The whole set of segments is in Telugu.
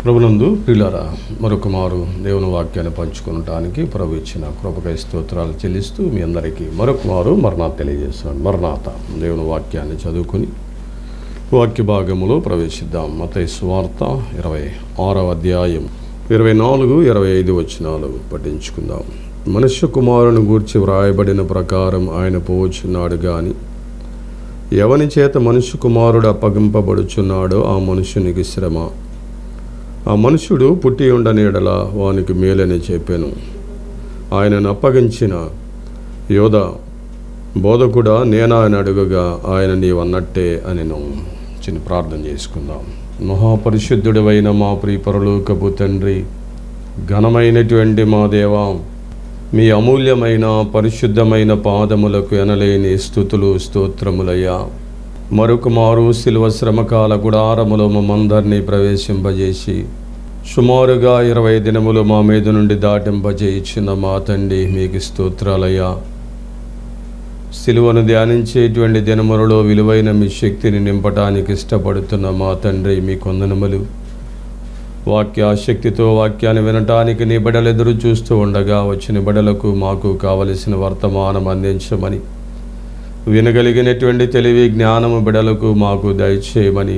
ప్రభునందు ప్రియులారా మరొక మారు దేవుని వాక్యాన్ని పంచుకోవటానికి ప్రభు ఇచ్చిన కృపకై స్తోత్రాలు చెల్లిస్తూ మీ అందరికీ మరొక మారు మరణాత తెలియజేస్తున్నాను మరణాత దేవుని వాక్యాన్ని చదువుకుని వాక్య భాగములో ప్రవేశిద్దాం మత స్వార్త ఇరవై ఆరవ అధ్యాయం ఇరవై నాలుగు ఇరవై ఐదు వచనాలు పఠించుకుందాం మనుష్య కుమారుని గూర్చి వ్రాయబడిన ప్రకారం ఆయన పోవచ్చున్నాడు గాని ఎవని చేత మనుష్య కుమారుడు అప్పగింపబడుచున్నాడో ఆ మనుషునికి శ్రమ ఆ మనుషుడు పుట్టి ఉండని ఎడల వానికి మేలని చెప్పాను ఆయనను అప్పగించిన యోధ బోధకుడా నేనా అని అడుగగా ఆయన నీవన్నట్టే అని నేను చిన్న ప్రార్థన చేసుకుందాం మహాపరిశుద్ధుడైన మా ప్రియ పరలోకపు తండ్రి ఘనమైనటువంటి మా దేవా మీ అమూల్యమైన పరిశుద్ధమైన పాదములకు ఎనలేని స్థుతులు స్తోత్రములయ్యా మరొక మారు శిలువ శ్రమకాల గుడారములో మమ్మందరినీ ప్రవేశింపజేసి సుమారుగా ఇరవై దినములు మా మీద నుండి దాటింపజేయించిన మా తండ్రి మీకు స్తోత్రాలయ్యా సిలువను ధ్యానించేటువంటి దినములలో విలువైన మీ శక్తిని నింపటానికి ఇష్టపడుతున్న మా తండ్రి మీ కొందనములు వాక్యాశక్తితో వాక్యాన్ని వినటానికి నీ బిడలు ఎదురు చూస్తూ ఉండగా వచ్చిన బిడలకు మాకు కావలసిన వర్తమానం అందించమని వినగలిగినటువంటి తెలివి జ్ఞానము బిడలకు మాకు దయచేయమని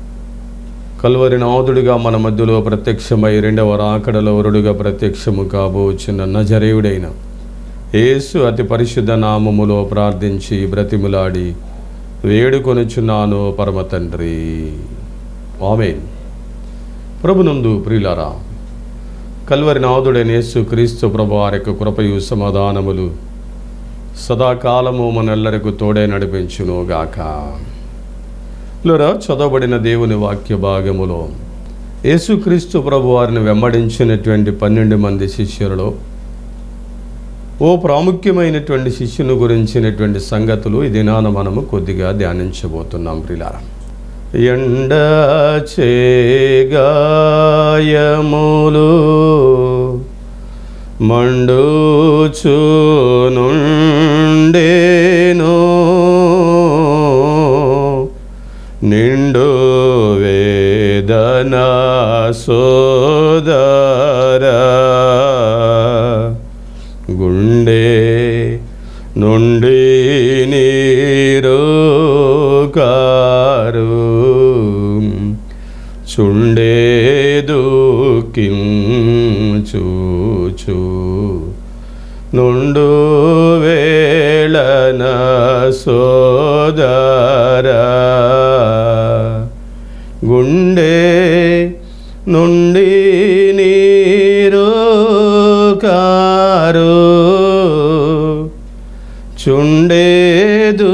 కల్వరి నాథుడిగా మన మధ్యలో ప్రత్యక్షమై రెండవ రాకడలో వరుడుగా ప్రత్యక్షము కాబోచున్న నజరేయుడైన యేసు అతి పరిశుద్ధ నామములో ప్రార్థించి బ్రతిములాడి వేడుకొనుచున్నాను పరమ తండ్రి ఆమెన్ ప్రభునందు ప్రియులారా కల్వరి నాథుడైన యేసు క్రీస్తు ప్రభు వారి యొక్క కృపయు సమాధానములు సదాకాలము మనెల్లరకు తోడే నడిపించునుగాక లరా చదవబడిన దేవుని వాక్య భాగములో యేసుక్రీస్తు ప్రభు వారిని వెంబడించినటువంటి పన్నెండు మంది శిష్యులలో ఓ ప్రాముఖ్యమైనటువంటి శిష్యుని గురించినటువంటి సంగతులు ఈ దినాన మనము కొద్దిగా ధ్యానించబోతున్నాం ప్రిలారా ఎండ చేగాయములు మండుచునుండేను నిండు వేదన సోదర గుండె నుండి నీరు కారు చుండేదు చూచు నుండు వేళన సోదర గుండె నుండి నీరు కారు చుండేదు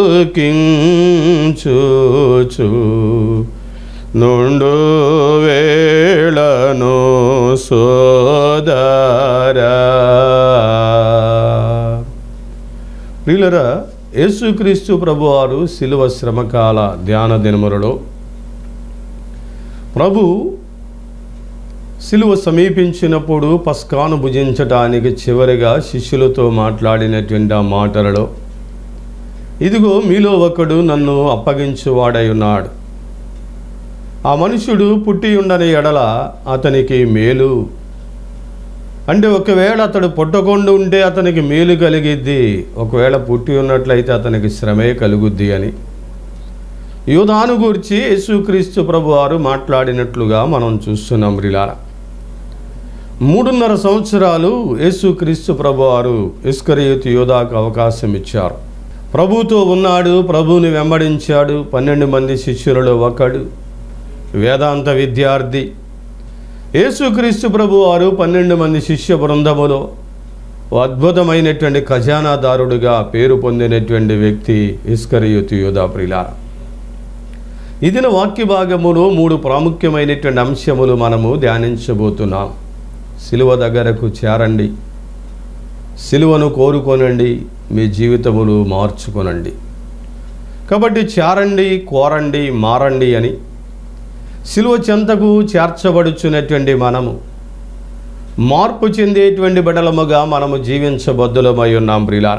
చూచు నుండు వేళను సోదరా ప్రియులరా యేసుక్రీస్తు ప్రభువారు శిలువ శ్రమకాల ధ్యాన దినములలో ప్రభు శిలువ సమీపించినప్పుడు పస్కాను భుజించటానికి చివరిగా శిష్యులతో మాట్లాడినటువంటి ఆ మాటలలో ఇదిగో మీలో ఒకడు నన్ను అప్పగించువాడై ఉన్నాడు ఆ మనుషుడు పుట్టి ఉండని ఎడల అతనికి మేలు అంటే ఒకవేళ అతడు పుట్టకుండా ఉంటే అతనికి మేలు కలిగిద్ది ఒకవేళ పుట్టి ఉన్నట్లయితే అతనికి శ్రమే కలుగుద్ది అని యూదాను గూర్చి యేసుక్రీస్తు ప్రభు వారు మాట్లాడినట్లుగా మనం చూస్తున్నాం రిలారా మూడున్నర సంవత్సరాలు యేసుక్రీస్తు ప్రభు వారు ఇస్కరియుత్ యోధాకు అవకాశం ఇచ్చారు ప్రభుతో ఉన్నాడు ప్రభువుని వెంబడించాడు పన్నెండు మంది శిష్యులలో ఒకడు వేదాంత విద్యార్థి యేసుక్రీస్తు ప్రభు వారు పన్నెండు మంది శిష్య బృందములో ఓ అద్భుతమైనటువంటి ఖజానాదారుడుగా పేరు పొందినటువంటి వ్యక్తి ఇస్కరియుత్ యోధా ప్రిలార ఇదిన వాక్య భాగములో మూడు ప్రాముఖ్యమైనటువంటి అంశములు మనము ధ్యానించబోతున్నాం సిలువ దగ్గరకు చేరండి సిలువను కోరుకొనండి మీ జీవితములు మార్చుకొనండి కాబట్టి చేరండి కోరండి మారండి అని సిలువ చెంతకు చేర్చబడుచున్నటువంటి మనము మార్పు చెందేటువంటి బిడలముగా మనము జీవించబద్దులమై ఉన్నాం ప్రిలార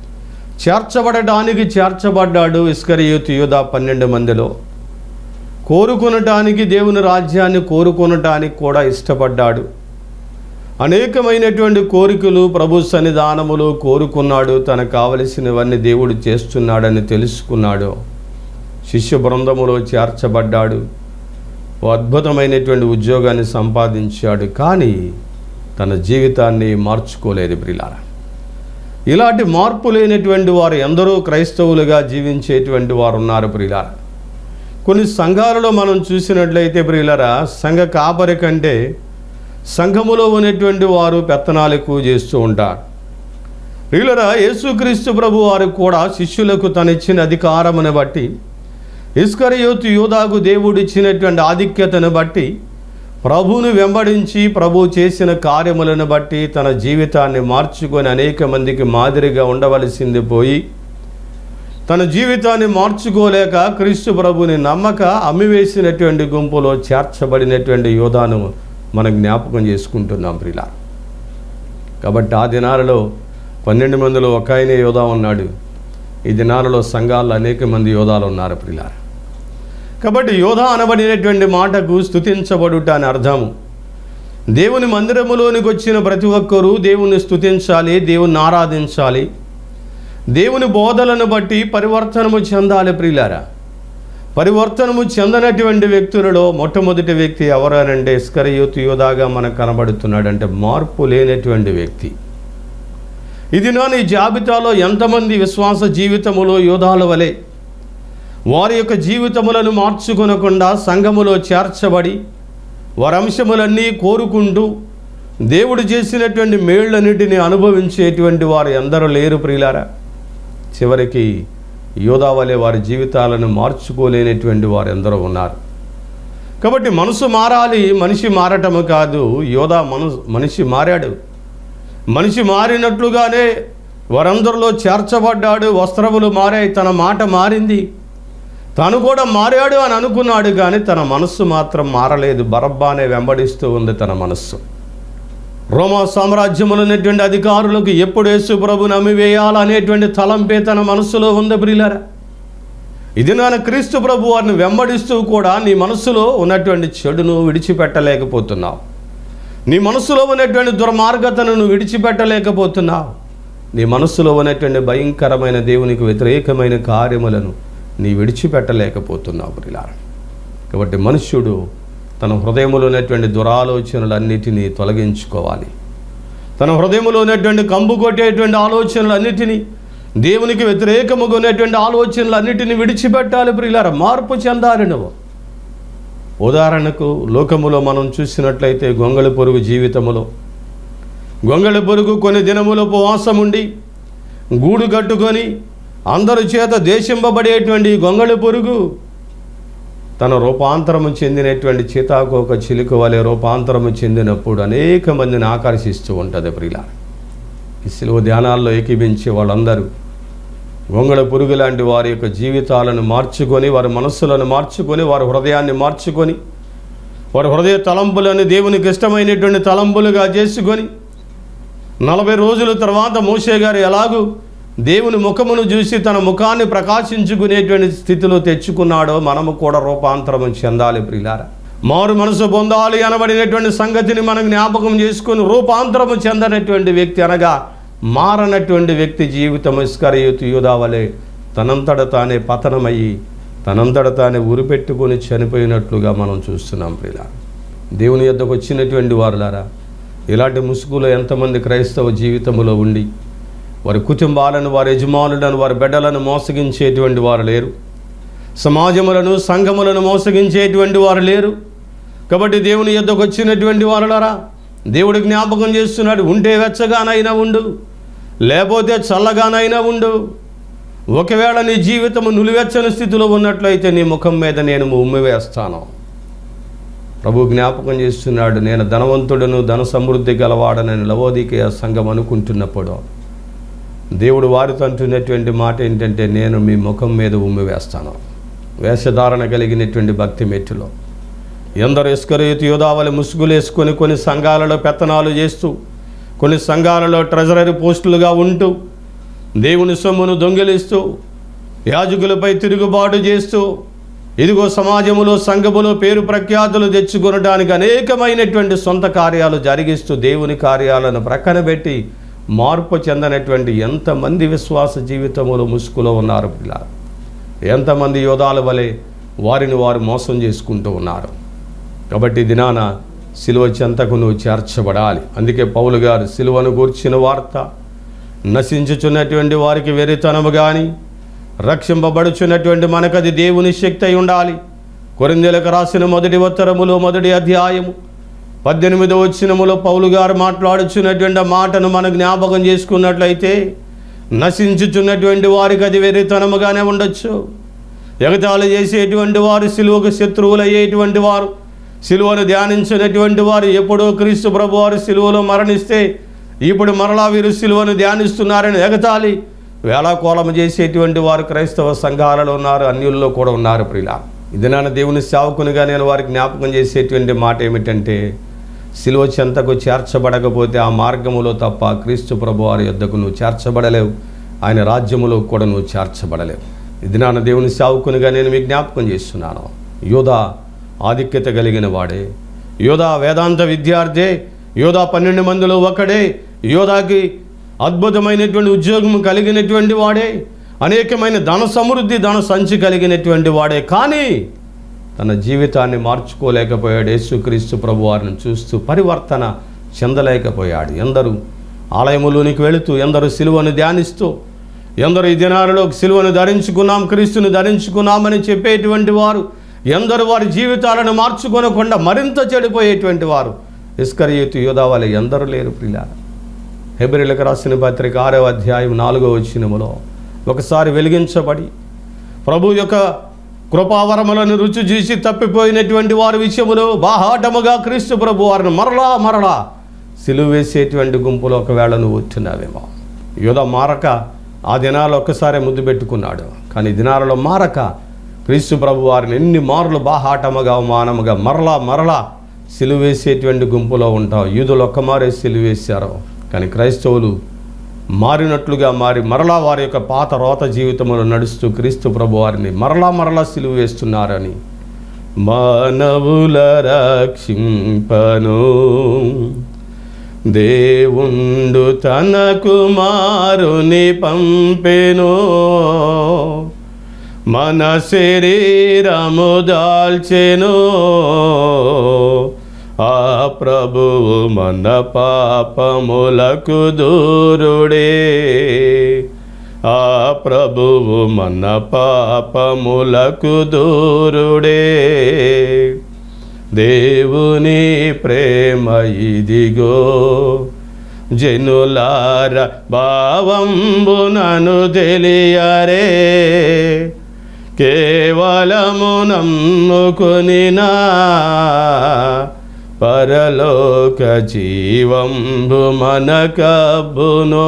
చేర్చబడటానికి చేర్చబడ్డాడు ఇస్కరియూత్ యూదా పన్నెండు మందిలో కోరుకొనటానికి దేవుని రాజ్యాన్ని కోరుకొనటానికి కూడా ఇష్టపడ్డాడు అనేకమైనటువంటి కోరికలు ప్రభు సన్నిధానములు కోరుకున్నాడు తనకు కావలసినవన్నీ దేవుడు చేస్తున్నాడని తెలుసుకున్నాడు శిష్య బృందములో చేర్చబడ్డాడు ఓ అద్భుతమైనటువంటి ఉద్యోగాన్ని సంపాదించాడు కానీ తన జీవితాన్ని మార్చుకోలేదు ప్రిలారా ఇలాంటి మార్పు లేనటువంటి వారు ఎందరో క్రైస్తవులుగా జీవించేటువంటి వారు ఉన్నారు ప్రియులారా కొన్ని సంఘాలలో మనం చూసినట్లయితే ప్రియులరా సంఘ కాపరి కంటే సంఘములో ఉన్నటువంటి వారు పెత్తనాలు ఎక్కువ చేస్తూ ఉంటారు ప్రియులరా యేసుక్రీస్తు ప్రభు వారు కూడా శిష్యులకు తనిచ్చిన అధికారమును బట్టి ఇస్కరియోతు యోధాకు దేవుడు ఇచ్చినటువంటి ఆధిక్యతను బట్టి ప్రభువును వెంబడించి ప్రభు చేసిన కార్యములను బట్టి తన జీవితాన్ని మార్చుకొని అనేక మందికి మాదిరిగా ఉండవలసింది పోయి తన జీవితాన్ని మార్చుకోలేక క్రీస్తు ప్రభుని నమ్మక అమ్మివేసినటువంటి గుంపులో చేర్చబడినటువంటి యోధాను మనం జ్ఞాపకం చేసుకుంటున్నాం ప్రిలా కాబట్టి ఆ దినాలలో పన్నెండు మందిలో ఒక ఆయనే యోధా ఉన్నాడు ఈ దినాలలో సంఘాల్లో అనేక మంది యోధాలు ఉన్నారు ప్రిలార కాబట్టి యోధా అనబడినటువంటి మాటకు స్థుతించబడుట అని అర్థము దేవుని మందిరములోనికి వచ్చిన ప్రతి ఒక్కరూ దేవుని స్థుతించాలి దేవుని ఆరాధించాలి దేవుని బోధలను బట్టి పరివర్తనము చెందాలి ప్రియులారా పరివర్తనము చెందనటువంటి వ్యక్తులలో మొట్టమొదటి వ్యక్తి ఎవరనంటే ఇస్కరయోతు యోధాగా మనకు కనబడుతున్నాడు అంటే మార్పు లేనటువంటి వ్యక్తి ఇది నా నీ జాబితాలో ఎంతమంది విశ్వాస జీవితములో యోధాల వలె వారి యొక్క జీవితములను మార్చుకొనకుండా సంఘములో చేర్చబడి వారి అంశములన్నీ కోరుకుంటూ దేవుడు చేసినటువంటి మేళ్ళన్నిటిని అనుభవించేటువంటి వారు ఎందరూ లేరు ప్రియులారా చివరికి యోధా వలె వారి జీవితాలను మార్చుకోలేనటువంటి వారు ఎందరో ఉన్నారు కాబట్టి మనసు మారాలి మనిషి మారటము కాదు యోధా మనసు మనిషి మారాడు మనిషి మారినట్లుగానే వారందరిలో చేర్చబడ్డాడు వస్త్రములు మారాయి తన మాట మారింది తను కూడా మారాడు అని అనుకున్నాడు కానీ తన మనస్సు మాత్రం మారలేదు బరబ్బానే వెంబడిస్తూ ఉంది తన మనస్సు రోమా సామ్రాజ్యములు అనేటువంటి అధికారులకు ఎప్పుడు యేసు ప్రభుని అమ్మివేయాలనేటువంటి తలంపే తన మనస్సులో ఉంది బ్రిలరా ఇది నాన్న క్రీస్తు ప్రభు వారిని వెంబడిస్తూ కూడా నీ మనస్సులో ఉన్నటువంటి చెడును విడిచిపెట్టలేకపోతున్నావు నీ మనస్సులో ఉన్నటువంటి దుర్మార్గతను నువ్వు విడిచిపెట్టలేకపోతున్నావు నీ మనస్సులో ఉన్నటువంటి భయంకరమైన దేవునికి వ్యతిరేకమైన కార్యములను నీ విడిచిపెట్టలేకపోతున్నావు ప్రిలారా కాబట్టి మనుష్యుడు తన హృదయంలో ఉన్నటువంటి దురాలోచనలన్నిటినీ తొలగించుకోవాలి తన హృదయంలో ఉన్నటువంటి కంబు కొట్టేటువంటి ఆలోచనలన్నిటినీ దేవునికి వ్యతిరేకముగా ఉన్నటువంటి ఆలోచనలన్నిటినీ విడిచిపెట్టాలి ప్రియులారా మార్పు చెందాలి నువ్వు ఉదాహరణకు లోకములో మనం చూసినట్లయితే గొంగళి పొరుగు జీవితములో గొంగళి పొరుగు కొన్ని దినముల ఉపవాసం ఉండి గూడు కట్టుకొని అందరి చేత దేశింపబడేటువంటి ఈ గొంగళి పొరుగు తన రూపాంతరము చెందినటువంటి చీతాకోక చిలుక వలె రూపాంతరము చెందినప్పుడు అనేక మందిని ఆకర్షిస్తూ ఉంటుంది ప్రియుల ఈ సిలువ ధ్యానాల్లో ఏకీభించే వాళ్ళందరూ గొంగళ పురుగు లాంటి వారి యొక్క జీవితాలను మార్చుకొని వారి మనస్సులను మార్చుకొని వారి హృదయాన్ని మార్చుకొని వారి హృదయ తలంపులను దేవునికి ఇష్టమైనటువంటి తలంపులుగా చేసుకొని నలభై రోజుల తర్వాత మోషే గారు ఎలాగూ దేవుని ముఖమును చూసి తన ముఖాన్ని ప్రకాశించుకునేటువంటి స్థితిలో తెచ్చుకున్నాడో మనము కూడా రూపాంతరము చెందాలి ప్రియులారా మారు మనసు పొందాలి అనబడినటువంటి సంగతిని మనం జ్ఞాపకం చేసుకొని రూపాంతరము చెందనటువంటి వ్యక్తి అనగా మారనటువంటి వ్యక్తి జీవితం ఇస్కరయుతు యూదావలే తనంతట తానే పతనమయ్యి తనంతట తానే ఉరిపెట్టుకొని చనిపోయినట్లుగా మనం చూస్తున్నాం ప్రియుల దేవుని యొద్దకు వచ్చినటువంటి వారులారా ఇలాంటి ముసుగులో ఎంతమంది క్రైస్తవ జీవితములో ఉండి వారి కుటుంబాలను వారి యజమానులను వారి బిడ్డలను మోసగించేటువంటి వారు లేరు సమాజములను సంఘములను మోసగించేటువంటి వారు లేరు కాబట్టి దేవుని యొద్దకు వచ్చినటువంటి వారులారా దేవుడు జ్ఞాపకం చేస్తున్నాడు ఉంటే వెచ్చగానైనా ఉండు లేకపోతే చల్లగానైనా ఉండు ఒకవేళ నీ జీవితము నులివెచ్చని స్థితిలో ఉన్నట్లయితే నీ ముఖం మీద నేను ఉమ్మి వేస్తాను ప్రభు జ్ఞాపకం చేస్తున్నాడు నేను ధనవంతుడను ధన సమృద్ధి గలవాడనని లవోదికయ సంఘం అనుకుంటున్నప్పుడు దేవుడు వారితో అంటున్నటువంటి మాట ఏంటంటే నేను మీ ముఖం మీద ఉమ్మి వేస్తాను వేషధారణ కలిగినటువంటి భక్తి మెట్టులో ఎందరు ఇస్కరేతు యోధావలి ముసుగులు వేసుకొని కొన్ని సంఘాలలో పెత్తనాలు చేస్తూ కొన్ని సంఘాలలో ట్రెజరీ పోస్టులుగా ఉంటూ దేవుని సొమ్మును దొంగిలిస్తూ యాజకులపై తిరుగుబాటు చేస్తూ ఇదిగో సమాజములో సంఘములో పేరు ప్రఖ్యాతులు తెచ్చుకొనడానికి అనేకమైనటువంటి సొంత కార్యాలు జరిగిస్తూ దేవుని కార్యాలను ప్రక్కన పెట్టి మార్పు చెందనటువంటి ఎంతమంది విశ్వాస జీవితములో ముసుగులో ఉన్నారు పిల్ల ఎంతమంది యోధాల వలె వారిని వారు మోసం చేసుకుంటూ ఉన్నారు కాబట్టి ఈ దినాన సిలువ చెంతకు నువ్వు చేర్చబడాలి అందుకే పౌలు గారు సిలువను గూర్చిన వార్త నశించుచున్నటువంటి వారికి వెరితనము కానీ రక్షింపబడుచున్నటువంటి మనకది దేవుని శక్తి అయి ఉండాలి కొరిందెలకు రాసిన మొదటి ఉత్తరములో మొదటి అధ్యాయము పద్దెనిమిదో వచ్చినములో పౌలు గారు మాట్లాడుచున్నటువంటి ఆ మాటను మనం జ్ఞాపకం చేసుకున్నట్లయితే నశించుచున్నటువంటి వారికి అది వెరితనముగానే ఉండొచ్చు ఎగతాళి చేసేటువంటి వారు సిలువకు శత్రువులు అయ్యేటువంటి వారు సిలువను ధ్యానించినటువంటి వారు ఎప్పుడో క్రీస్తు ప్రభు వారు సిలువలో మరణిస్తే ఇప్పుడు మరలా వీరు సిలువను ధ్యానిస్తున్నారని ఎగతాళి వేళాకోళం చేసేటువంటి వారు క్రైస్తవ సంఘాలలో ఉన్నారు అన్యుల్లో కూడా ఉన్నారు ప్రియుల ఇది నాన్న దేవుని సేవకునిగా నేను వారికి జ్ఞాపకం చేసేటువంటి మాట ఏమిటంటే సిలువ చెంతకు చేర్చబడకపోతే ఆ మార్గములో తప్ప క్రీస్తు ప్రభు వారి యొద్దకు నువ్వు చేర్చబడలేవు ఆయన రాజ్యములో కూడా నువ్వు చేర్చబడలేవు ఇది నాన్న దేవుని సేవకునిగా నేను మీకు జ్ఞాపకం చేస్తున్నాను యోధా ఆధిక్యత కలిగిన వాడే యోధా వేదాంత విద్యార్థే యోధా పన్నెండు మందిలో ఒకడే యోధాకి అద్భుతమైనటువంటి ఉద్యోగం కలిగినటువంటి వాడే అనేకమైన ధన సమృద్ధి ధన సంచి కలిగినటువంటి వాడే కానీ తన జీవితాన్ని మార్చుకోలేకపోయాడు యేసుక్రీస్తు ప్రభు వారిని చూస్తూ పరివర్తన చెందలేకపోయాడు ఎందరూ ఆలయములోనికి వెళుతూ ఎందరూ సిలువను ధ్యానిస్తూ ఎందరు ఈ దినాలలో సిలువను ధరించుకున్నాం క్రీస్తుని ధరించుకున్నామని చెప్పేటువంటి వారు ఎందరు వారి జీవితాలను మార్చుకొనకుండా మరింత చెడిపోయేటువంటి వారు ఇస్కరియుతు యోధావాలి ఎందరూ లేరు ప్రియులారా హెబ్రిలకు రాసిన పత్రిక ఆరవ అధ్యాయం నాలుగో వచ్చినములో ఒకసారి వెలిగించబడి ప్రభు యొక్క కృపావరములను రుచి చూసి తప్పిపోయినటువంటి వారి విషయములో బాహాటముగా క్రీస్తు ప్రభు వారిని మరలా మరలా సిలువ వేసేటువంటి గుంపులో ఒకవేళ నువ్వు వచ్చినావేమో యోధ మారక ఆ దినాలు ఒక్కసారి ముద్దు పెట్టుకున్నాడు కానీ ఈ దినాలలో మారక క్రీస్తు ప్రభు వారిని ఎన్ని మార్లు బాహాటముగా అవమానముగా మరలా మరలా సిలువేసేటువంటి గుంపులో ఉంటాం యూదులు ఒక్కమారే సిలువేశారు కానీ క్రైస్తవులు మారినట్లుగా మారి మరలా వారి యొక్క పాత రోత జీవితంలో నడుస్తూ క్రీస్తు ప్రభు వారిని మరలా మరలా సిలువ వేస్తున్నారని మానవుల రక్షింపను దేవుండు తన కుమారుని పంపెను మన శరీరము దాల్చెను ఆ ప్రభువు మన పాపములకు దూరుడే ఆ ప్రభువు మన పాపములకు దూరుడే దేవుని ప్రేమ ఇదిగో జనులార భావంబునను తెలియరే కేవలము నమ్ముకొనినా పరలోక జీవంబు మనకబ్బునో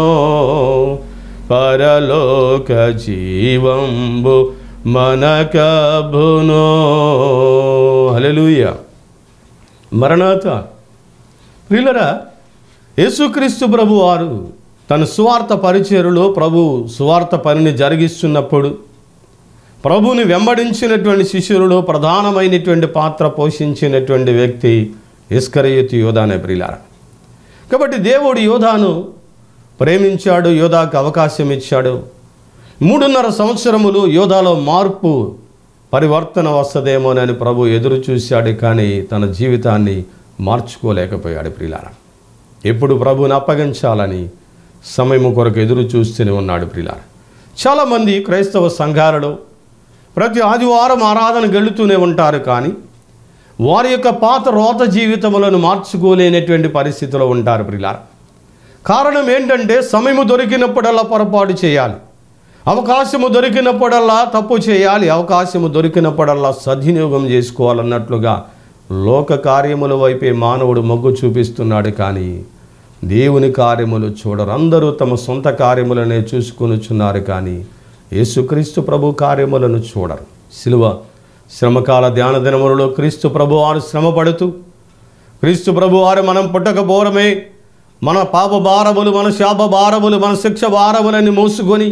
పరలోక జీవంబు మనకబ్బునో హల్లెలూయా మరణాత ప్రియులరా యేసుక్రీస్తు ప్రభు వారు తన సువార్త పరిచయలో ప్రభు సువార్త పనిని జరిగిస్తున్నప్పుడు ప్రభుని వెంబడించినటువంటి శిష్యులలో ప్రధానమైనటువంటి పాత్ర పోషించినటువంటి వ్యక్తి ఇస్కరయుతి యోధా అనే ప్రియులార కాబట్టి దేవుడు యోధాను ప్రేమించాడు యోధాకు అవకాశం ఇచ్చాడు మూడున్నర సంవత్సరములు యోధాలో మార్పు పరివర్తన వస్తుందేమోనని ప్రభు ఎదురు చూశాడు కానీ తన జీవితాన్ని మార్చుకోలేకపోయాడు ప్రియులార ఎప్పుడు ప్రభుని అప్పగించాలని సమయం కొరకు ఎదురు చూస్తూనే ఉన్నాడు ప్రియులార చాలామంది క్రైస్తవ సంఘాలలో ప్రతి ఆదివారం ఆరాధనకు వెళుతూనే ఉంటారు కానీ వారి యొక్క పాత రోత జీవితములను మార్చుకోలేనటువంటి పరిస్థితిలో ఉంటారు ప్రిలార కారణం ఏంటంటే సమయము దొరికినప్పుడల్లా పొరపాటు చేయాలి అవకాశము దొరికినప్పుడల్లా తప్పు చేయాలి అవకాశము దొరికినప్పుడల్లా సద్వినియోగం చేసుకోవాలన్నట్లుగా లోక కార్యముల వైపే మానవుడు మొగ్గు చూపిస్తున్నాడు కానీ దేవుని కార్యములు చూడరు అందరూ తమ సొంత కార్యములనే చూసుకొనుచున్నారు కానీ యేసుక్రీస్తు ప్రభు కార్యములను చూడరు సిలువ శ్రమకాల ధ్యాన దినములలో క్రీస్తు ప్రభు వారు శ్రమపడుతూ క్రీస్తు ప్రభు వారు మనం పుట్టకపోవడమే మన పాప భారములు మన శాప భారములు మన శిక్ష భారములని మోసుకొని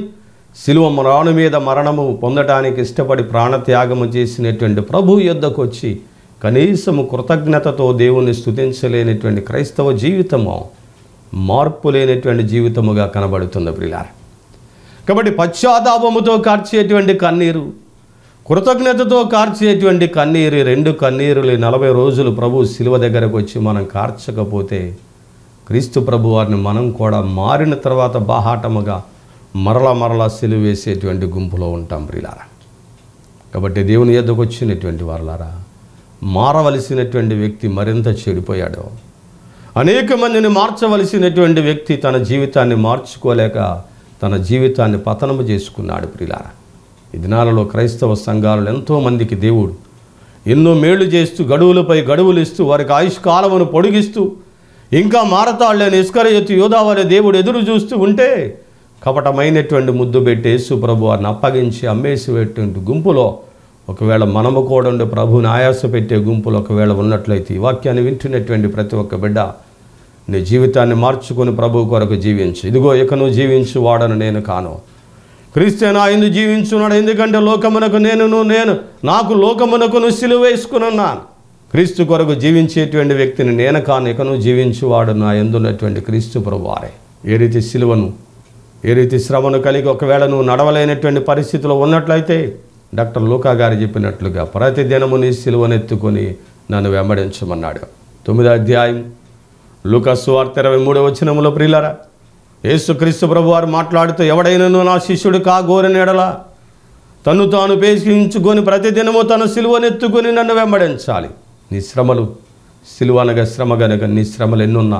శిలువ రాణు మీద మరణము పొందటానికి ఇష్టపడి ప్రాణత్యాగము చేసినటువంటి ప్రభు యొద్దకు వచ్చి కనీసము కృతజ్ఞతతో దేవుణ్ణి స్తుతించలేనటువంటి క్రైస్తవ జీవితము మార్పు లేనటువంటి జీవితముగా కనబడుతుంది ప్రిలార కాబట్టి పశ్చాత్తాపముతో కార్చేటువంటి కన్నీరు కృతజ్ఞతతో కార్చేటువంటి కన్నీరు ఈ రెండు కన్నీరులు ఈ నలభై రోజులు ప్రభు శిలువ దగ్గరకు వచ్చి మనం కార్చకపోతే క్రీస్తు ప్రభు వారిని మనం కూడా మారిన తర్వాత బాహాటముగా మరల మరలా సిలువ వేసేటువంటి గుంపులో ఉంటాం ప్రియులారా కాబట్టి దేవుని ఎద్దకు వచ్చినటువంటి వారులారా మారవలసినటువంటి వ్యక్తి మరింత చెడిపోయాడు అనేక మందిని మార్చవలసినటువంటి వ్యక్తి తన జీవితాన్ని మార్చుకోలేక తన జీవితాన్ని పతనము చేసుకున్నాడు ప్రియులారా ఈ దినాలలో క్రైస్తవ సంఘాలలో ఎంతోమందికి దేవుడు ఎన్నో మేళ్లు చేస్తూ గడువులపై గడువులు ఇస్తూ వారికి ఆయుష్ కాలమును పొడిగిస్తూ ఇంకా మారతాళ్ళని ఇస్కరయత్తు యోధావరి దేవుడు ఎదురు చూస్తూ ఉంటే కపటమైనటువంటి ముద్దు పెట్టి యేసు ప్రభు వారిని అప్పగించి అమ్మేసినటువంటి గుంపులో ఒకవేళ మనము కూడా ఉండే ప్రభుని ఆయాస పెట్టే గుంపులో ఒకవేళ ఉన్నట్లయితే ఈ వాక్యాన్ని వింటున్నటువంటి ప్రతి ఒక్క బిడ్డ నీ జీవితాన్ని మార్చుకుని ప్రభు కొరకు జీవించు ఇదిగో ఇక నువ్వు జీవించు వాడను నేను కాను క్రీస్తేన ఆయన జీవించున్నాడు ఎందుకంటే లోకమునకు నేను నేను నాకు లోకమునకు సిలువ వేసుకున్నాను క్రీస్తు కొరకు జీవించేటువంటి వ్యక్తిని నేను కాను ఇక నువ్వు జీవించువాడు నా ఎందున్నటువంటి క్రీస్తు ప్రభువారే ఏ రీతి సిలువను ఏ రీతి శ్రమను కలిగి ఒకవేళ నువ్వు నడవలేనటువంటి పరిస్థితిలో ఉన్నట్లయితే డాక్టర్ లూకా గారు చెప్పినట్లుగా ప్రతి దినము నీ సిలువనెత్తుకొని నన్ను వెంబడించమన్నాడు తొమ్మిదో అధ్యాయం లూకాసు వార్త ఇరవై మూడో వచనములో ప్రియులరా యేసుక్రీస్తు ప్రభు వారు మాట్లాడుతూ ఎవడైనను నా శిష్యుడు కాగోరని ఎడల తను తాను పేషించుకొని ప్రతిదినము తన సిలువనెత్తుకొని నన్ను వెంబడించాలి నీ శ్రమలు సిలువ అనగా శ్రమ గనక నీ శ్రమలు ఎన్నున్నా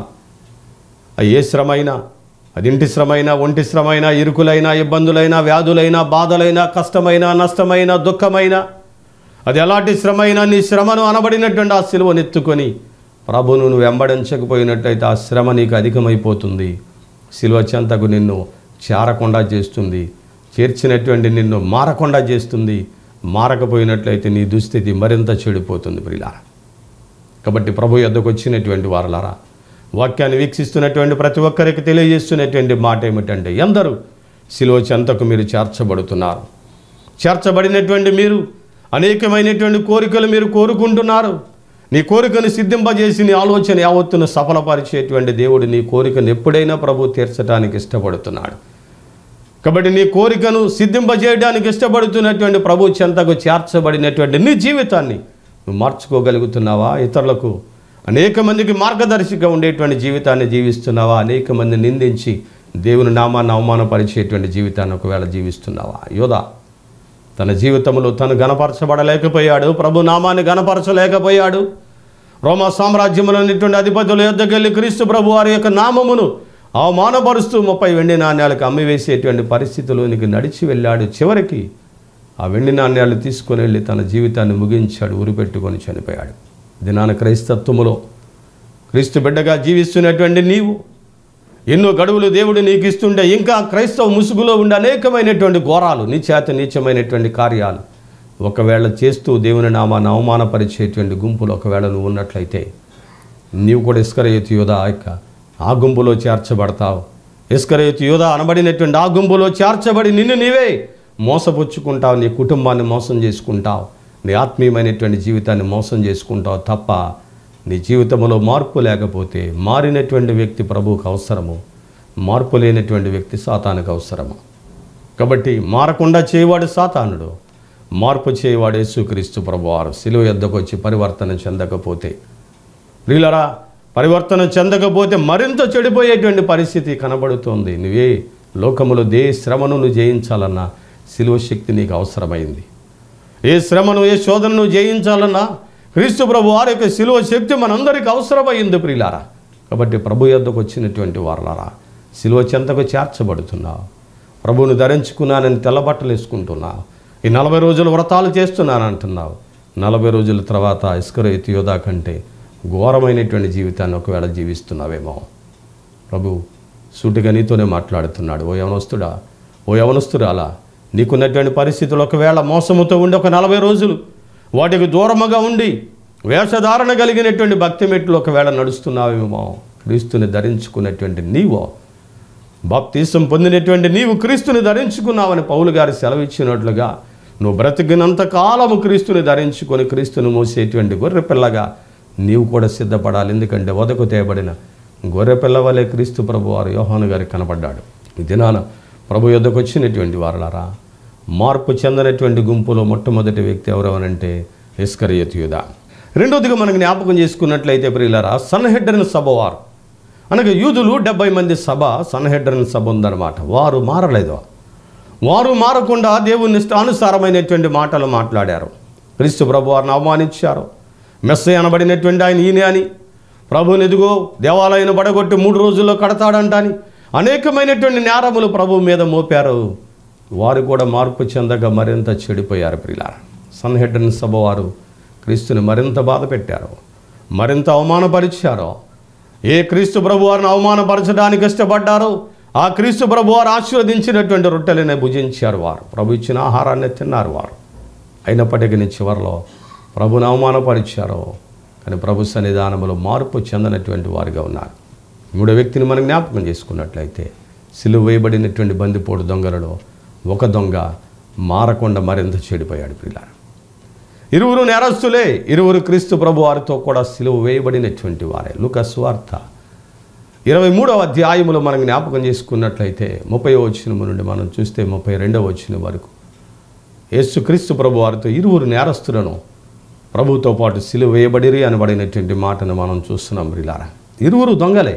ఆ ఏ శ్రమ అయినా అది ఇంటి శ్రమైనా ఒంటి శ్రమైనా ఇరుకులైనా ఇబ్బందులైనా వ్యాధులైనా బాధలైనా కష్టమైన నష్టమైన దుఃఖమైన అది ఎలాంటి శ్రమ అయినా నీ శ్రమను అనబడినటువంటి ఆ సిలువను ఎత్తుకొని ప్రభును నువ్వు వెంబడించకపోయినట్టయితే ఆ శ్రమ నీకు అధికమైపోతుంది సిలువ చెంతకు నిన్ను చేరకుండా చేస్తుంది చేర్చినటువంటి నిన్ను మారకుండా చేస్తుంది మారకపోయినట్లయితే నీ దుస్థితి మరింత చెడిపోతుంది ప్రియులారా కాబట్టి ప్రభు యొద్దకు వచ్చినటువంటి వారలారా వాక్యాన్ని వీక్షిస్తున్నటువంటి ప్రతి ఒక్కరికి తెలియజేస్తున్నటువంటి మాట ఏమిటంటే ఎందరూ శిలో చెంతకు మీరు చేర్చబడుతున్నారు చేర్చబడినటువంటి మీరు అనేకమైనటువంటి కోరికలు మీరు కోరుకుంటున్నారు నీ కోరికను సిద్ధింపజేసి నీ ఆలోచన యావత్తును సఫలపరిచేటువంటి దేవుడు నీ కోరికను ఎప్పుడైనా ప్రభు తీర్చడానికి ఇష్టపడుతున్నాడు కాబట్టి నీ కోరికను సిద్ధింపజేయడానికి ఇష్టపడుతున్నటువంటి ప్రభు చెంతకు చేర్చబడినటువంటి నీ జీవితాన్ని నువ్వు మార్చుకోగలుగుతున్నావా ఇతరులకు అనేక మందికి మార్గదర్శిగా ఉండేటువంటి జీవితాన్ని జీవిస్తున్నావా అనేక మంది నిందించి దేవుని నామాన్ని అవమానపరిచేటువంటి జీవితాన్ని ఒకవేళ జీవిస్తున్నావా యోధా తన జీవితంలో తను గనపరచబడలేకపోయాడు ప్రభు నామాన్ని గనపరచలేకపోయాడు రోమా సామ్రాజ్యములైనటువంటి అధిపతుల యొద్దకెళ్ళి క్రీస్తు ప్రభు వారి యొక్క నామమును అవమానపరుస్తూ ముప్పై వెండి నాణ్యాలకు అమ్మివేసేటువంటి పరిస్థితిలోనికి నడిచి వెళ్ళాడు చివరికి ఆ వెండి నాణ్యాలు తీసుకొని వెళ్ళి తన జీవితాన్ని ముగించాడు ఉరిపెట్టుకొని చనిపోయాడు దినాన క్రైస్తత్వములో క్రీస్తు బిడ్డగా జీవిస్తున్నటువంటి నీవు ఎన్నో గడువులు దేవుడు నీకు ఇస్తుంటే ఇంకా క్రైస్తవ ముసుగులో ఉండే అనేకమైనటువంటి ఘోరాలు నీచేత నీచమైనటువంటి కార్యాలు ఒకవేళ చేస్తూ దేవుని నామాన్ని అవమానపరిచేటువంటి గుంపులు ఒకవేళ నువ్వు ఉన్నట్లయితే నీవు కూడా ఇస్కరయతు యోధ యొక్క ఆ గుంపులో చేర్చబడతావు ఇస్కరయతు యోధ అనబడినటువంటి ఆ గుంపులో చేర్చబడి నిన్ను నీవే మోసపుచ్చుకుంటావు నీ కుటుంబాన్ని మోసం చేసుకుంటావు నీ ఆత్మీయమైనటువంటి జీవితాన్ని మోసం చేసుకుంటావు తప్ప నీ జీవితంలో మార్పు లేకపోతే మారినటువంటి వ్యక్తి ప్రభువుకు అవసరము మార్పు లేనటువంటి వ్యక్తి సాతానికి అవసరము కాబట్టి మారకుండా చేయవాడు సాతానుడు మార్పు చేయవాడు యేసుక్రీస్తు ప్రభువారు సిలువ ఎద్దకు వచ్చి పరివర్తన చెందకపోతే ప్రియులరా పరివర్తన చెందకపోతే మరింత చెడిపోయేటువంటి పరిస్థితి కనబడుతోంది నువ్వే లోకములో దే శ్రమను నువ్వు జయించాలన్నా సిలువ శక్తి నీకు అవసరమైంది ఏ శ్రమను ఏ శోధనను జయించాలన్నా క్రీస్తు ప్రభు వారి యొక్క సిలువ శక్తి మనందరికీ అవసరమైంది ప్రియులారా కాబట్టి ప్రభు యొద్దకు వచ్చినటువంటి వారులారా సిలువ చెంతకు చేర్చబడుతున్నావు ప్రభువును ధరించుకున్నానని తెల్లబట్టలు వేసుకుంటున్నావు ఈ నలభై రోజులు వ్రతాలు చేస్తున్నాను అంటున్నావు నలభై రోజుల తర్వాత ఇస్కరేతు యోధా కంటే ఘోరమైనటువంటి జీవితాన్ని ఒకవేళ జీవిస్తున్నావేమో ప్రభు సూటిగా నీతోనే మాట్లాడుతున్నాడు ఓ యవనస్తుడా ఓ యవనస్తురాలా నీకున్నటువంటి పరిస్థితులు ఒకవేళ మోసముతో ఉండి ఒక నలభై రోజులు వాటికి దూరముగా ఉండి వేషధారణ కలిగినటువంటి భక్తి మెట్లు ఒకవేళ నడుస్తున్నావేమో క్రీస్తుని ధరించుకున్నటువంటి నీవో బాప్తీసం పొందినటువంటి నీవు క్రీస్తుని ధరించుకున్నావని పౌలు గారు సెలవిచ్చినట్లుగా నువ్వు బ్రతికినంత కాలము క్రీస్తుని ధరించుకొని క్రీస్తుని మోసేటువంటి గొర్రె పిల్లగా నీవు కూడా సిద్ధపడాలి ఎందుకంటే వదకు తేబడిన గొర్రె పిల్ల వలె క్రీస్తు ప్రభు వారు యోహాను గారికి కనపడ్డాడు ఈ దినాన ప్రభు యొద్దకు వచ్చినటువంటి వారలారా మార్పు చెందనటువంటి గుంపులో మొట్టమొదటి వ్యక్తి ఎవరు అనంటే ఇస్కరియత్ యూద రెండోదిగా మనకు జ్ఞాపకం చేసుకున్నట్లయితే ప్రియులారా సన్హెడ్డరిన సభ వారు అనగా యూదులు డెబ్బై మంది సభ సన్హెడ్రన్ సభ ఉందన్నమాట వారు మారలేదు వారు మారకుండా దేవుని ఇష్టానుసారమైనటువంటి మాటలు మాట్లాడారు క్రీస్తు ప్రభు వారిని అవమానించారు మెస్సై అనబడినటువంటి ఆయన ఈయన అని ప్రభుని ఎదుగో దేవాలయం పడగొట్టి మూడు రోజుల్లో కడతాడంట అని అనేకమైనటువంటి నేరములు ప్రభు మీద మోపారు వారు కూడా మార్పు చెందగా మరింత చెడిపోయారు ప్రియులార సన్హెడ్రన్ సభ వారు క్రీస్తుని మరింత బాధ పెట్టారు మరింత అవమానపరిచారు ఏ క్రీస్తు ప్రభు వారిని అవమానపరచడానికి ఇష్టపడ్డారో ఆ క్రీస్తు ప్రభు వారు ఆశీర్వదించినటువంటి రొట్టెలనే భుజించారు వారు ప్రభు ఇచ్చిన ఆహారాన్ని తిన్నారు వారు అయినప్పటికీ చివరిలో ప్రభుని అవమానపరిచారు కానీ ప్రభు సన్నిధానంలో మార్పు చెందనటువంటి వారుగా ఉన్నారు మూడో వ్యక్తిని మనం జ్ఞాపకం చేసుకున్నట్లయితే సిలువ వేయబడినటువంటి బందిపోటు దొంగలలో ఒక దొంగ మారకుండా మరింత చెడిపోయాడు పిల్లారు ఇరువురు నేరస్తులే ఇరువురు క్రీస్తు ప్రభు వారితో కూడా సిలువ వేయబడినటువంటి వారే లుకస్ వార్త ఇరవై మూడవ అధ్యాయములో మనం జ్ఞాపకం చేసుకున్నట్లయితే ముప్పై వచ్చిన నుండి మనం చూస్తే ముప్పై రెండవ వచ్చిన వరకు యేసుక్రీస్తు ప్రభు వారితో ఇరువురు నేరస్తులను ప్రభుతో పాటు సిలువ వేయబడిరి అనబడినటువంటి మాటను మనం చూస్తున్నాం ప్రిలారా ఇరువురు దొంగలే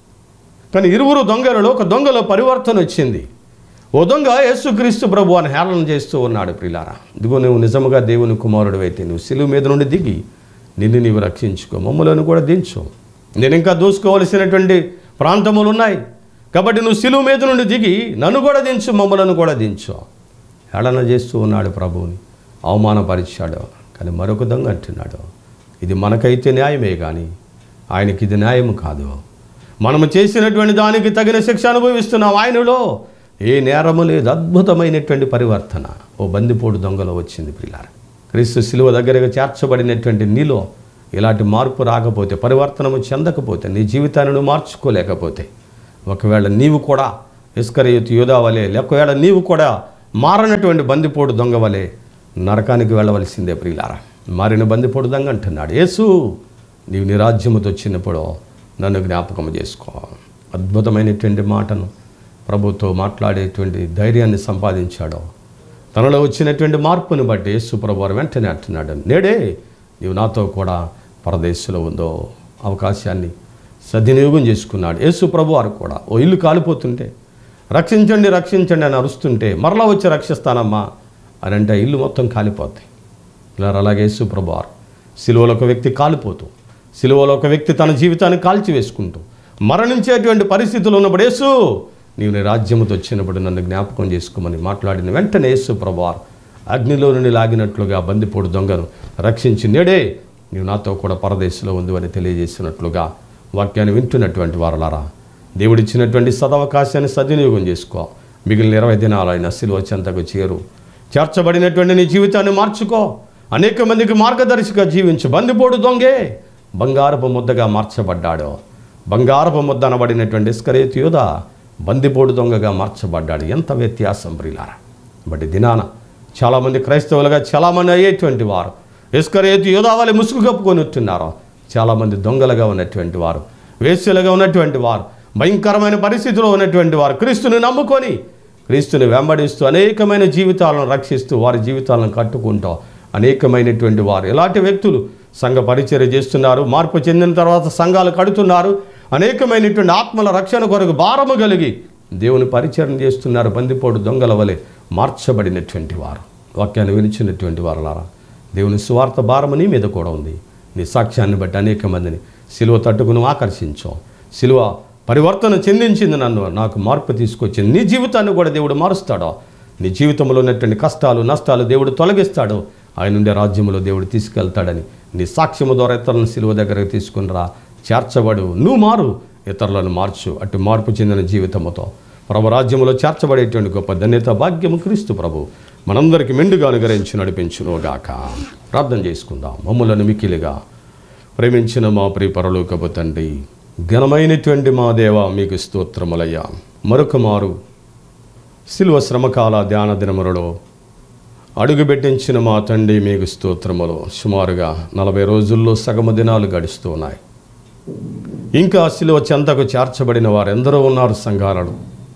కానీ ఇరువురు దొంగలలో ఒక దొంగలో పరివర్తన వచ్చింది ఓ దొంగ యేసుక్రీస్తు ప్రభు అని హేళన చేస్తూ ఉన్నాడు ప్రిలారా ఇదిగో నువ్వు నిజముగా దేవుని కుమారుడు అయితే నువ్వు సిలువ మీద నుండి దిగి నిన్ను నీవు రక్షించుకో మమ్మలను కూడా దించు నేను ఇంకా దూసుకోవలసినటువంటి ప్రాంతములు ఉన్నాయి కాబట్టి నువ్వు సిలువ మీద నుండి దిగి నన్ను కూడా దించు మమ్మలను కూడా దించు హేళన చేస్తూ ఉన్నాడు ప్రభువుని అవమానపరిచాడు కానీ మరొక దొంగ అంటున్నాడు ఇది మనకైతే న్యాయమే కానీ ఆయనకి ఇది న్యాయం కాదు మనము చేసినటువంటి దానికి తగిన శిక్ష అనుభవిస్తున్నాం ఆయనలో ఏ నేరము లేదు అద్భుతమైనటువంటి పరివర్తన ఓ బందిపోటు దొంగలో వచ్చింది పిల్లార క్రీస్తు శిలువ దగ్గరగా చేర్చబడినటువంటి నీలో ఇలాంటి మార్పు రాకపోతే పరివర్తనము చెందకపోతే నీ జీవితాన్ని నువ్వు మార్చుకోలేకపోతే ఒకవేళ నీవు కూడా ఇస్కరయుత్ యోధా వలె ఒకవేళ నీవు కూడా మారనటువంటి బందిపోటు దొంగ వలె నరకానికి వెళ్ళవలసిందే ప్రియులారా మారిన బందిపోటు దొంగ అంటున్నాడు యేసు నీవు నీ రాజ్యముతో వచ్చినప్పుడు నన్ను జ్ఞాపకం చేసుకో అద్భుతమైనటువంటి మాటను ప్రభుతో మాట్లాడేటువంటి ధైర్యాన్ని సంపాదించాడు తనలో వచ్చినటువంటి మార్పుని బట్టి యేసు ప్రభు వారు వెంటనే అంటున్నాడు నేడే నీవు నాతో కూడా పరదేశంలో ఉందో అవకాశాన్ని సద్వినియోగం చేసుకున్నాడు యేసు ప్రభు వారు కూడా ఓ ఇల్లు కాలిపోతుంటే రక్షించండి రక్షించండి అని అరుస్తుంటే మరలా వచ్చి రక్షిస్తానమ్మా అని అంటే ఆ ఇల్లు మొత్తం కాలిపోతాయి ఇలా అలాగే యేసు ప్రభు వారు సిలువలో ఒక వ్యక్తి కాలిపోతూ సిలువలో ఒక వ్యక్తి తన జీవితాన్ని కాల్చివేసుకుంటూ మరణించేటువంటి పరిస్థితులు ఉన్నప్పుడు యేసు నీవు నీ రాజ్యముతో వచ్చినప్పుడు నన్ను జ్ఞాపకం చేసుకోమని మాట్లాడిన వెంటనే యేసు ప్రభువారు అగ్నిలో నుండి లాగినట్లుగా బందిపోడు దొంగను రక్షించి నేడే నీవు నాతో కూడా పరదేశంలో ఉంది అని తెలియజేసినట్లుగా వాక్యాన్ని వింటున్నటువంటి వారలారా దేవుడిచ్చినటువంటి సదవకాశాన్ని సద్వినియోగం చేసుకో మిగిలిన ఇరవై దినాలైన సిలువ చెంతకు చేరు చేర్చబడినటువంటి నీ జీవితాన్ని మార్చుకో అనేక మందికి మార్గదర్శిగా జీవించు బందిపోడు దొంగే బంగారపు ముద్దగా మార్చబడ్డాడు బంగారపు ముద్ద అనబడినటువంటి ఇస్కరేతు యోధ బందిపోడు దొంగగా మార్చబడ్డాడు ఎంత వ్యత్యాసం ప్రియులారా బట్ ఈ దినాన చాలామంది క్రైస్తవులుగా చాలామంది అయ్యేటువంటి వారు ఇస్కరేతు యోధావాలి ముసుగు కప్పుకొని ఉంటున్నారు చాలామంది దొంగలుగా ఉన్నటువంటి వారు వేశ్యలుగా ఉన్నటువంటి వారు భయంకరమైన పరిస్థితిలో ఉన్నటువంటి వారు క్రీస్తుని నమ్ముకొని క్రీస్తుని వెంబడిస్తూ అనేకమైన జీవితాలను రక్షిస్తూ వారి జీవితాలను కట్టుకుంటూ అనేకమైనటువంటి వారు ఎలాంటి వ్యక్తులు సంఘ పరిచర్య చేస్తున్నారు మార్పు చెందిన తర్వాత సంఘాలు కడుతున్నారు అనేకమైనటువంటి ఆత్మల రక్షణ కొరకు భారము కలిగి దేవుని పరిచయం చేస్తున్నారు బందిపోటు దొంగల వలె మార్చబడినటువంటి వారు వాక్యాన్ని వినిచినటువంటి వారులారా దేవుని సువార్త భారము నీ మీద కూడా ఉంది నీ సాక్ష్యాన్ని బట్టి అనేక మందిని సిలువ తట్టుకును ఆకర్షించాం సిలువ పరివర్తన చెందించింది నన్ను నాకు మార్పు తీసుకొచ్చింది నీ జీవితాన్ని కూడా దేవుడు మారుస్తాడో నీ జీవితంలో ఉన్నటువంటి కష్టాలు నష్టాలు దేవుడు తొలగిస్తాడు ఆయన ఉండే రాజ్యంలో దేవుడు తీసుకెళ్తాడని నీ సాక్ష్యము ద్వారా ఇతరులను సిలువ దగ్గరకు తీసుకుని రా చేర్చబడు నువ్వు మారు ఇతరులను మార్చు అటు మార్పు చెందిన జీవితముతో ప్రభు రాజ్యములో చేర్చబడేటువంటి గొప్ప ధన్యత భాగ్యము క్రీస్తు ప్రభు మనందరికీ మెండుగా అనుగ్రహించి నడిపించునుగాక ప్రార్థన చేసుకుందాం మమ్ములను మిక్కిలిగా ప్రేమించిన మా ప్రియ పరలోకపు తండ్రి ఘనమైనటువంటి మా దేవ మీకు స్తోత్రములయ్యా మరొక మారు శిలువ శ్రమకాల ధ్యాన దినములలో అడుగుబెట్టించిన మా తండ్రి మీకు స్తోత్రములు సుమారుగా నలభై రోజుల్లో సగము దినాలు గడుస్తూ ఉన్నాయి ఇంకా శిలువ చెంతకు చేర్చబడిన వారెందరో ఉన్నారు సంఘాలలో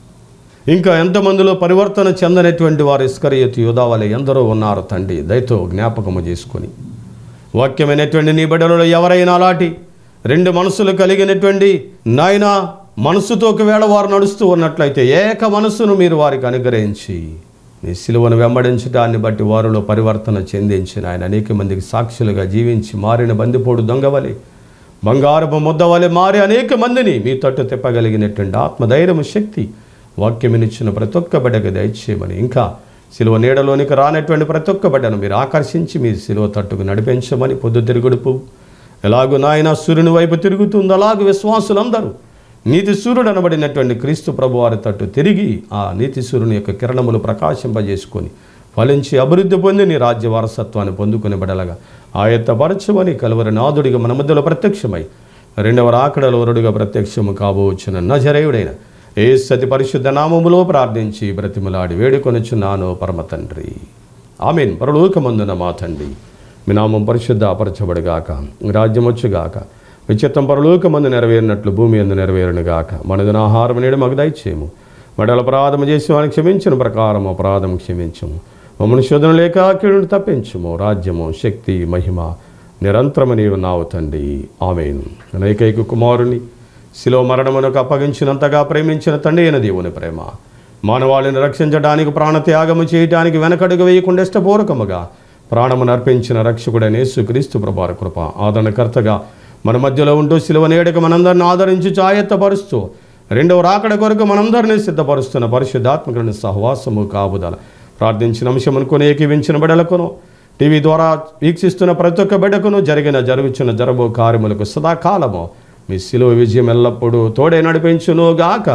ఇంకా ఎంతమందిలో పరివర్తన చెందనటువంటి వారు ఇస్కరియతు యోధావలే ఎందరో ఉన్నారు తండ్రి దయతో జ్ఞాపకము చేసుకొని వాక్యమైనటువంటి నీ బిడ్డలలో ఎవరైనా అలాంటి రెండు మనసులు కలిగినటువంటి నాయన మనసుతో ఒకవేళ వారు నడుస్తూ ఉన్నట్లయితే ఏక మనస్సును మీరు వారికి అనుగ్రహించి నీ సిలువను వెంబడించడాన్ని బట్టి వారిలో పరివర్తన చెందించిన ఆయన అనేక మందికి సాక్షులుగా జీవించి మారిన బందిపోడు దొంగవలే బంగారపు ముద్దవలె మారి అనేక మందిని మీ తట్టు తిప్పగలిగినటువంటి ఆత్మధైర్యము శక్తి వాక్యమినిచ్చిన ప్రతి ఒక్క బిడ్డకు దయచేయమని ఇంకా సిలువ నీడలోనికి రానటువంటి ప్రతి ఒక్క బిడ్డను మీరు ఆకర్షించి మీ సిలువ తట్టుకు నడిపించమని పొద్దు తిరుగుడుపు ఎలాగూ నాయన సూర్యుని వైపు తిరుగుతుందో అలాగూ విశ్వాసులందరూ నీతి సూర్యుడు అనబడినటువంటి క్రీస్తు ప్రభు వారి తట్టు తిరిగి ఆ నీతి సూర్యుని యొక్క కిరణములు ప్రకాశింపజేసుకొని ఫలించి అభివృద్ధి పొంది నీ రాజ్య వారసత్వాన్ని పొందుకుని బడలగా ఆయత్తపరచమని కలువరి నాదుడిగా మన మధ్యలో ప్రత్యక్షమై రెండవ రాకడలో వరుడుగా ప్రత్యక్షము కాబోచున్న నజరేయుడైన ఏ సతి పరిశుద్ధ నామములో ప్రార్థించి బ్రతిమలాడి వేడుకొనుచున్నాను పరమ తండ్రి ఆమెన్ పరలోకమందున మా తండ్రి మీ నామం పరిశుద్ధ అపరచబడిగాక మీ రాజ్యం వచ్చుగాక మీ చిత్తం పరలోకమందు నెరవేరినట్లు భూమి ఎందు నెరవేరునుగాక మనదిన ఆహారం నేడు మాకు దయచేయము మడల అపరాధము చేసి వారిని క్షమించిన ప్రకారం అపరాధం క్షమించము మమ్మల్ని శోధన లేక కీడును తప్పించము రాజ్యము శక్తి మహిమ నిరంతరము నీవు నావు తండ్రి ఆమెను నైకైక కుమారుని శిలో మరణమునకు అప్పగించినంతగా ప్రేమించిన తండ్రి అయిన దేవుని ప్రేమ మానవాళిని రక్షించడానికి ప్రాణత్యాగము చేయడానికి వెనకడుగు వేయకుండా ఇష్టపూర్వకముగా ప్రాణమును అర్పించిన రక్షకుడైన యేసుక్రీస్తు ప్రభార కృప ఆదరణకర్తగా మన మధ్యలో ఉంటూ శిలువ నేడక మనందరిని ఆదరించి చాయత్తపరుస్తూ రెండవ రాకడ కొరకు మనందరినీ సిద్ధపరుస్తున్న పరిశుద్ధాత్మకుని సహవాసము కాపుదల ప్రార్థించిన అంశమును కొని ఏకీవించిన బిడలకును టీవీ ద్వారా వీక్షిస్తున్న ప్రతి ఒక్క బిడ్డకును జరిగిన జరుగుచున్న జరబో కార్యములకు సదాకాలము మీ శిలువ విజయం ఎల్లప్పుడూ తోడే నడిపించును గాక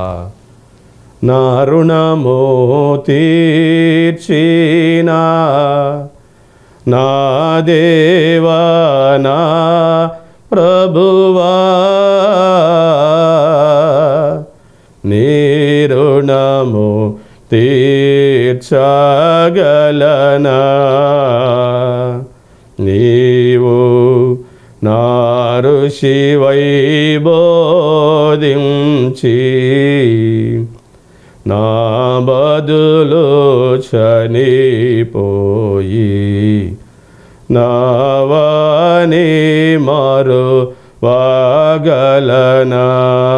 నా రుణమో తీర్చిన నా దేవా నా ప్రభువా నీ రుణము తీర్చగలనా నీవు నారు శివై బోధించి నా బదులు చనిపోయి నావని మారు వాగలనా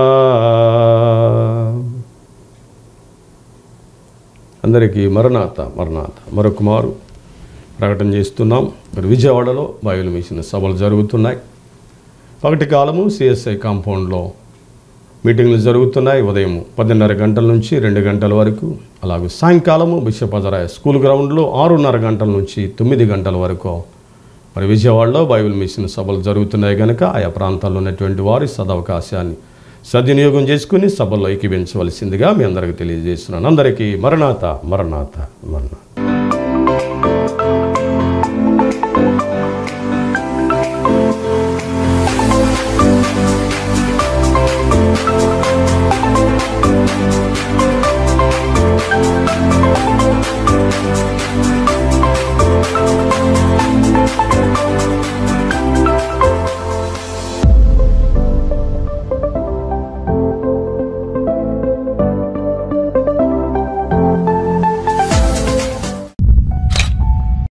అందరికీ మరణాత మరణాత మరొక మారు ప్రకటన చేస్తున్నాం మరి విజయవాడలో బయలు మిషన్ సభలు జరుగుతున్నాయి పగటి కాలము సిఎస్ఐ కాంపౌండ్లో మీటింగ్లు జరుగుతున్నాయి ఉదయం పదిన్నర గంటల నుంచి రెండు గంటల వరకు అలాగే సాయంకాలము బిషపజరాయ స్కూల్ గ్రౌండ్లో ఆరున్నర గంటల నుంచి తొమ్మిది గంటల వరకు మరి విజయవాడలో బైబిల్ మిషన్ సభలు జరుగుతున్నాయి కనుక ఆయా ప్రాంతాల్లో ఉన్నటువంటి వారి సదవకాశాన్ని సద్వినియోగం చేసుకుని సభల్లో ఏకీవించవలసిందిగా మీ అందరికీ తెలియజేస్తున్నాను అందరికీ మరణాత మరణాత మరణాత